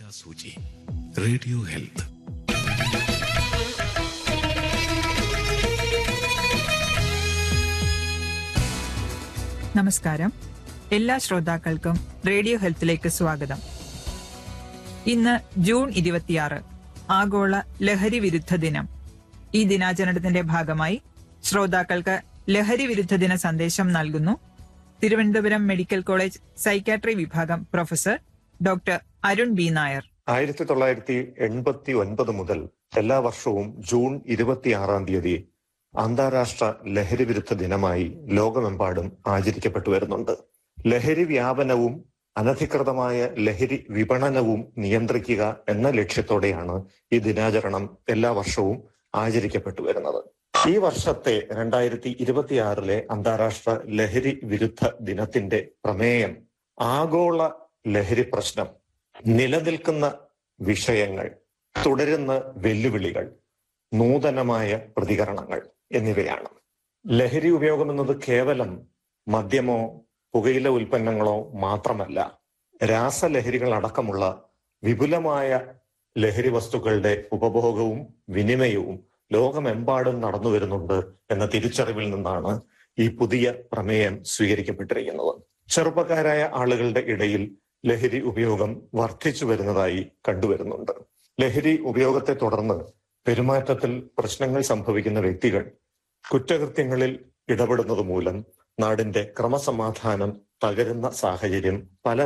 ദിശാസൂചി radio health നമസ്കാരം എല്ലാ ശ്രോതാക്കൾക്കും റേഡിയോ ഹെൽത്തിലേക്ക് സ്വാഗതം ഇന്ന് ജൂൺ ഇരുപത്തിയാറ് ആഗോള ലഹരി വിരുദ്ധ ദിനം ഈ ദിനാചരണത്തിന്റെ ഭാഗമായി ശ്രോതാക്കൾക്ക് ലഹരി വിരുദ്ധ ദിന സന്ദേശം നൽകുന്നു തിരുവനന്തപുരം മെഡിക്കൽ കോളേജ് സൈക്കാട്രി വിഭാഗം professor doctor Arun B Nair ആയിരത്തി തൊള്ളായിരത്തി എൺപത്തി ഒൻപത് മുതൽ എല്ലാ വർഷവും ജൂൺ ഇരുപത്തിയാറാം തീയതി അന്താരാഷ്ട്ര ലഹരി വിരുദ്ധ ദിനമായി ലോകമെമ്പാടും ആചരിക്കപ്പെട്ടു വരുന്നുണ്ട് ലഹരി വ്യാപനവും അനധികൃതമായ ലഹരി വിപണനവും നിയന്ത്രിക്കുക എന്ന ലക്ഷ്യത്തോടെയാണ് ഈ ദിനാചരണം എല്ലാ വർഷവും ആചരിക്കപ്പെട്ടു വരുന്നത് ഈ വർഷത്തെ രണ്ടായിരത്തി ഇരുപത്തിയാറിലെ അന്താരാഷ്ട്ര ലഹരി വിരുദ്ധ ദിനത്തിന്റെ പ്രമേയം ആഗോള ലഹരി പ്രശ്നം നിലനിൽക്കുന്ന വിഷയങ്ങൾ തുടരുന്ന വെല്ലുവിളികൾ നൂതനമായ പ്രതികരണങ്ങൾ എന്നിവയാണ് ലഹരി ഉപയോഗം എന്നത് കേവലം മദ്യമോ പുകയില ഉൽപ്പന്നങ്ങളോ മാത്രമല്ല രാസലഹരികൾ അടക്കമുള്ള വിപുലമായ ലഹരി വസ്തുക്കളുടെ ഉപഭോഗവും വിനിമയവും ലോകമെമ്പാടും നടന്നു വരുന്നുണ്ട് എന്ന തിരിച്ചറിവിൽ നിന്നാണ് ഈ പുതിയ പ്രമേയം സ്വീകരിക്കപ്പെട്ടിരിക്കുന്നത് ചെറുപ്പക്കാരായ ആളുകളുടെ ഇടയിൽ ലഹരി ഉപയോഗം വർദ്ധിച്ചു വരുന്നതായി കണ്ടുവരുന്നുണ്ട് ലഹരി ഉപയോഗത്തെ തുടർന്ന് പെരുമാറ്റത്തിൽ പ്രശ്നങ്ങൾ സംഭവിക്കുന്ന വ്യക്തികൾ കുറ്റകൃത്യങ്ങളിൽ ഇടപെടുന്നത് മൂലം നാടിന്റെ ക്രമസമാധാനം തകരുന്ന സാഹചര്യം പല